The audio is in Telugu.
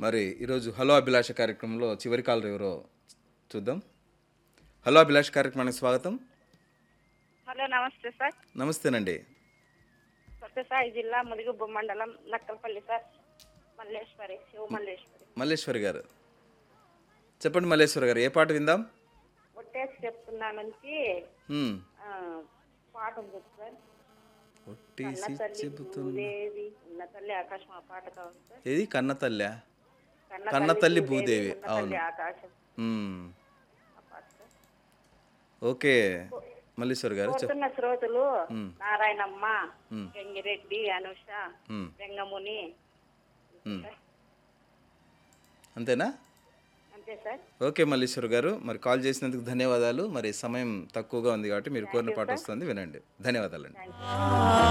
మరి ఈరోజు హలో అభిలాష కార్యక్రమంలో చివరి కాలర్ ఎవరో చూద్దాం హలో అభిలాష కార్యక్రమానికి స్వాగతం హలో నమస్తే సార్ నమస్తేనండి సత్యసాయి జిల్లా ముదిగుబ్బ మండలం నక్కలపల్లి సార్ మల్లేశ్వరి శివ మల్లేశ్వరి మల్లేశ్వరి గారు చెప్పండి మల్లేశ్వరి గారు ఏ పాట విందాం ఒట్టేసి చెప్తున్నా నుంచి హ్మ్. ఆ, పాట ఉంది సార్ ఒట్టేసి కన్న తల్లి చెబుతున్నా భూదేవి ఉన్న తల్లి ఆకాశం ఆ పాట కావాలి సార్ ఏది కన్న తల్లి కన్న కన్న తల్లి భూదేవి, ఉన్న అవును. తల్లి ఆకాశం హ్మ్. ఆ పాట సార్ ఓకే మల్లేశ్వరి గారు చెప్ కోరుతున్న శ్రోతలు మ్. నారాయణమ్మ మ్. గంగిరెడ్డి అనుష హ్మ్. వెంగముని హ్మ్. అంతేనా అంతే సార్ ఓకే మల్లేశ్వర్ గారు మరి కాల్ చేసినందుకు ధన్యవాదాలు మరి సమయం తక్కువగా ఉంది కాబట్టి మీరు కోరిన పాట వస్తుంది వినండి ధన్యవాదాలండి థ్యాంక్ యూ